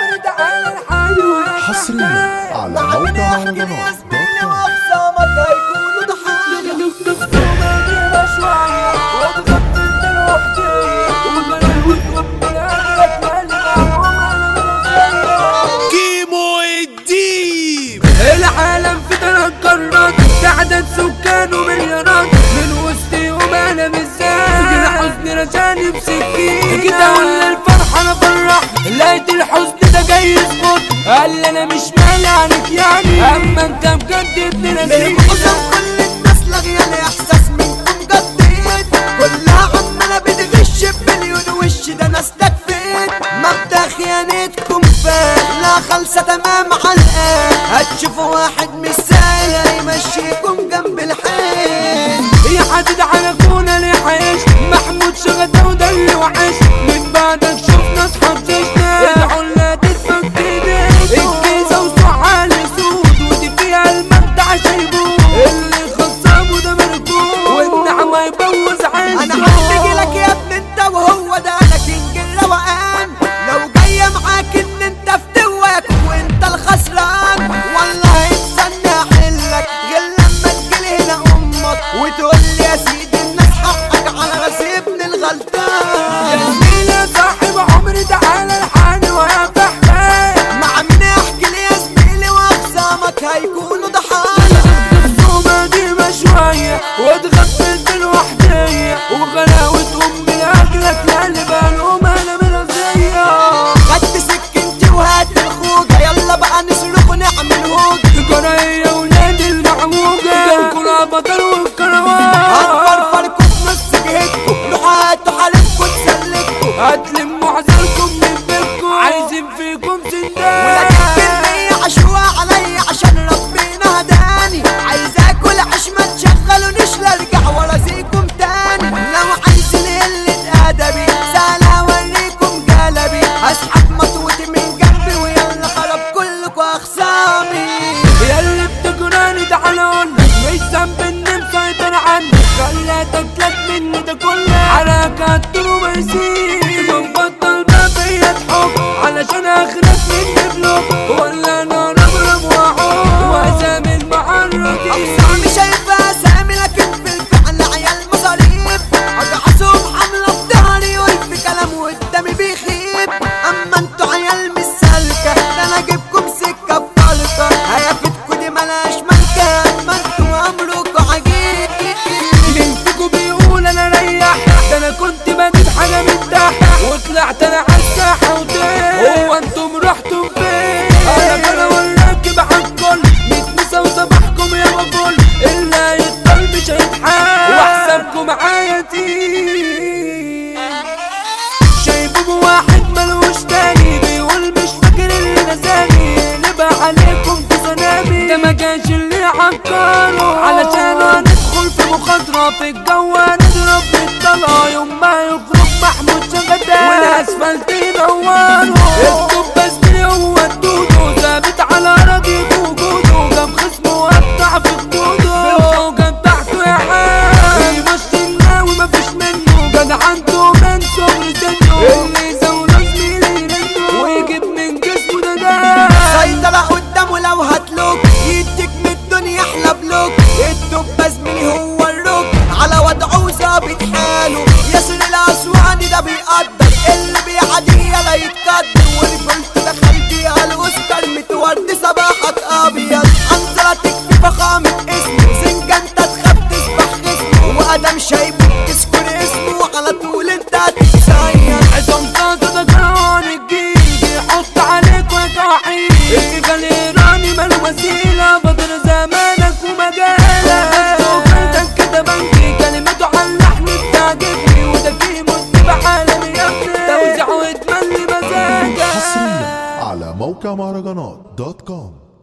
عمري تعالى الحي حصريا على موقع مهرجانات دوت كوم واخصامك هيكونوا ضحايا كيمو الديب العالم في ثلاث قارات تعدد سكانه مليارات من وسطهم انا بالذات كده حزن رجاني بسكين كده ولا الفرحة انا فرح لقيت الحزن ده جاي يسقط قال لي انا مش مالي عنك يعني اما انت بجد ابن نسيم قسم كل الناس لغيان احساس منكم جديد كلها عمالة بتغش بمليون وش ده ناس تكفيت مبدأ خيانتكم فات لا خالصة تمام على الآن هتشوفوا واحد مش سايق يمشيكم جنب الحين هي حدد على كونا ليه عايش محمود شغل وده اللي وحش من بعدك شفنا اصحاب جيشنا العلا تتفك الجيزة وسعال سود ودي فيها المبدع شايبوه اللي خصامه ده مركوب والنعمة يبوظ عيشه انا هحتاج لك يا ابن انت وهو ده انا كينج الروقان لو جاية معاك ان انت فتوك وانت الخسران والله استنى احلك غير لما تجيلي هنا امك وتقول لي يا سيدي الناس حقك على راس ابن الغلطان جميل يا صاحب عمري تعالى الحاني ويا فحمان مع مين احكي لي يا زميلي واخصامك هيكونوا ضحايا الخصومة دي شوية واتغفلت لوحدية وغلاوة أمي لأجلك لأني بقالهم أنا من الزية خدت سكنتي وهات الخوجة يلا بقى نصرخ ونعمل هوجة الجراية ولاد المعوجة الكرة بطل والكروان هنفرفركوا في نص جهتكوا روحوا هاتوا حالفكوا تسلكوا هتلموا عزلكم من بيتكم عايزين فيكم ولكن سندان كمية عشوة عليا عشان ربنا هداني عايز اكل عيش ما تشغلونيش لا ارجع ورا زيكم تاني لو عايزين قلة ادبي سهل اوريكم جلبي اسحب مطوتي من جنبي ويلا خرب كلكوا اخصامي يا اللي بتجراني تعالى اقولك مش ذنب اني مسيطر عنك خليتك لك مني ده كله على كتر وما يسيب بطل ما فيا تحب علشان اخرك مني بلوك ولا انا رمرم واعوق واسامي المعرضين اقصامي شايفها سامي لكن في الفعل عيال مصاريف اجعصهم حملة في ظهري وفي كلام قدامي بيخيب اما انتوا عيال مش سالكة ده انا اجيبكم سكة بفلقة هيافتكوا دي ملهاش ملكة اما انتوا امركوا عجيب منكم بيقول انا ريح ده انا كنت بجيب حاجه من تحت وطلعت انا على الساحه وتاه هو انتم رحتم فين انا كده والراكب عالكل متنسى وصباحكم يا بقول اللي هيضل مش هيتحال واحسابكم معايا تقيل شايفه واحد ملوش تاني بيقول مش فاكر اللي نساني نبقى عليكم تسونامي ده ما كانش اللي عكره علشان هندخل في مخاطرة في الجو هنضرب بالطلقة يوم ما يخرج محمود شغدان والاسفلت ينوره الدب بس هو الدودو ثابت على راضيته وجوده جاب خصمه وقطع في خدوده بالفوجة بتاعته يا حاج بيمشي الناوي مفيش منه جدع عنده من صغر سنه اللي يزود زميلي يرنه ويجيب من جسمه ده ده سيطرة قدامه لو هتلوك يديك من الدنيا احلى بلوك الدب زميلي هو الروك على وضعه وظابط حاله ياسر الاسواني ده بيقدر اللي بيعدي لا يتقدر والبنت دخل فيها الاوسكار متورد صباحك ابيض انزلة تكفي فخامة اسمه زنجة انت تخاف تسبح اسمه وادم شايبك تذكر اسمه على طول انت هتتسير عصام صاصة ده كروان الجيل يحط عليك وجعيل الرجال ايراني مال وسيلة بدر زمانك ومجالك وفلتك كده بنكي كلمته على اللحن بتعجبني وده كيمو اتبع عالمي يا ابني توزيع واتملي مزاجك حصريا على موقع مهرجانات دوت كوم